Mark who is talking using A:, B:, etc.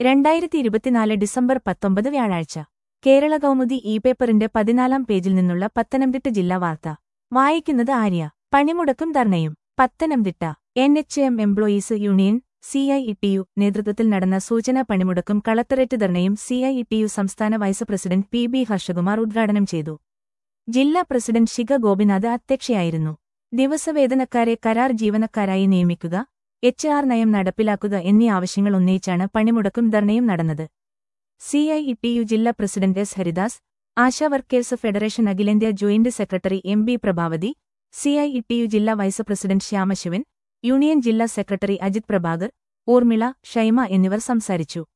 A: രണ്ടായിരത്തി ഇരുപത്തിനാല് ഡിസംബർ പത്തൊമ്പത് വ്യാഴാഴ്ച കേരള കൗമുദി ഇ പേപ്പറിന്റെ പതിനാലാം പേജിൽ നിന്നുള്ള പത്തനംതിട്ട ജില്ലാ വാർത്ത വായിക്കുന്നത് ആര്യ പണിമുടക്കും ധർണയും Pathanamthitta N H M employees union C I T U യു നേതൃത്വത്തിൽ നടന്ന സൂചനാ പണിമുടക്കും കളക്ടറേറ്റ് ധർണയും സി ഐ ഇ ടി യു സംസ്ഥാന vice president P B Harshakumar ഉദ്ഘാടനം ചെയ്തു ജില്ലാ പ്രസിഡന്റ് ശിഖ ഗോപിനാഥ് അധ്യക്ഷയായിരുന്നു ദിവസവേതനക്കാരെ കരാർ ജീവനക്കാരായി നിയമിക്കുക എച്ച് ആർ നയം നടപ്പിലാക്കുക എന്നീ ആവശ്യങ്ങൾ ഉന്നയിച്ചാണ് പണിമുടക്കും ധർണയും നടന്നത് സി ഐ ഇ ടി യു ജില്ലാ president S Haridas ASHA workers federation അഖിലേന്ത്യാ joint secretary M B Prabhavathi C I T U യു ജില്ലാ വൈസ് പ്രസിഡന്റ് ശ്യാമശിവൻ യൂണിയൻ ജില്ലാ സെക്രട്ടറി അജിത് പ്രഭാകർ ഊർമിള ഷൈമ എന്നിവർ സംസാരിച്ചു